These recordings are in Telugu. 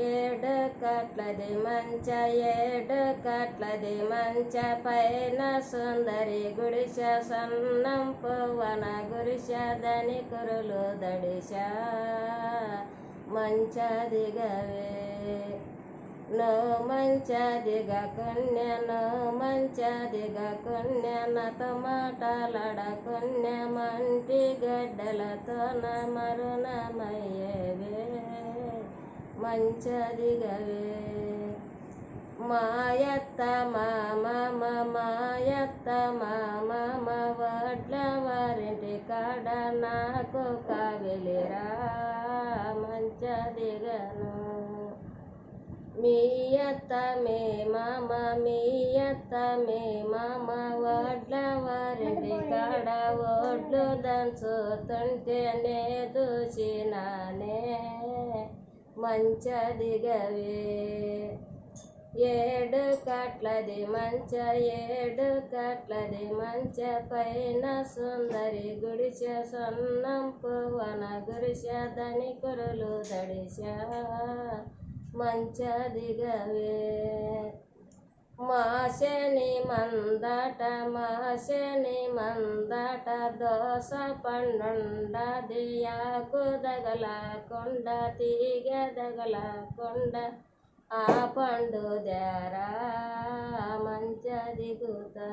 ఏడు కట్లది మంచ ఏడు కట్లది మంచ పైన సుందరి గుడిస సన్నం పువ్వన గురిస దని కురులు దడిస మంచ దిగవే నో మంచ దిగ కొన్య నో మంచ దిగ కొన్య నతో మాటలాడ కొన్య మంటి గడ్డలతో మరుణమయ్యేవే మంచ దిగవే మాయత్త మామ మాయత్త మామ వడ్ల వారింటి కాడ నాకు కావిలిరా మంచ దిగను మీ అత్త మే మామ మీ అత్త మే మామ వడ్ల వారింటి కాడ ఒడ్లు దంచుతుంటే నే దూసినానే మంచ దిగవే ఏడు కట్లది మంచ ఏడు కట్లది మంచ పైన సుందరి గుడిస సొన్నం పువ్వన గురిస దని కురులు దడిస మంచ దిగవే మాసని మందట మాసని మందట దోస పండుండ దియాకు దగల కొండ తీగ దగల కొండ ఆ పండు దేరా మంచ దిగుతా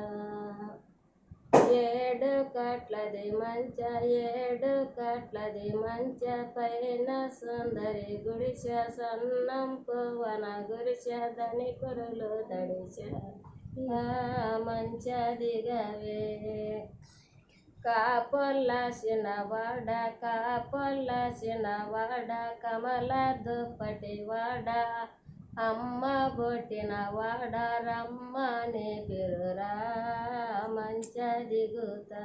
ఏడు కట్లది మంచ ఏడు కట్లది మంచ పైన సుందరి గుడిస సన్నం పువ్వన గురిస దని కురులు దడిస ఆ మంచ దిగవే కాపొల్లాసిన వాడ కాపొల్లాసిన వాడ కమల దుప్పటి వాడ అమ్మ బొట్టిన వాడ రమ్మని పిరురా మంచ దిగుతా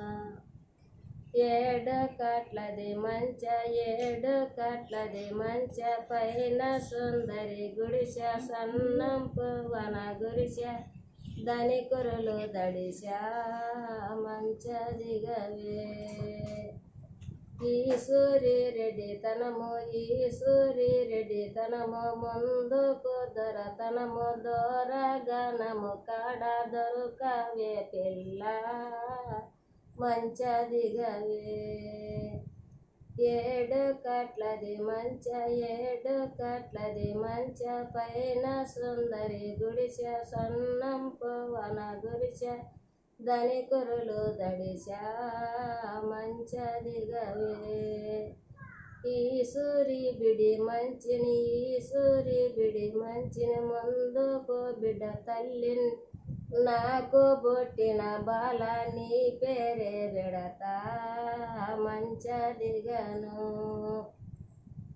ఏడు కట్లది మంచ ఏడు కట్లది మంచ పైన సుందరి గుడిస సన్నం పువ్వన గురిస దని కురులు దడిస మంచ దిగవే ఈ సూరి రెడ్డి తనము ఈ సూరి రెడ్డి తనము ముందుకు దొరతనము దొరగనము కాడ దొరకవే పిల్ల మంచ దిగవే ఏడు కట్లది మంచ ఏడు కట్లది మంచ పైన సుందరి గుడిస సన్నం పువ్వన గురిస దని కురులు దడిస మంచ దిగవే ఈ సూరి బిడి మంచిని ఈ సూరి బిడి మంచిని ముందుకు బిడ్డ తల్లిని నాకు బొట్టిన బాల నీ పేరే బిడతా మంచ దిగను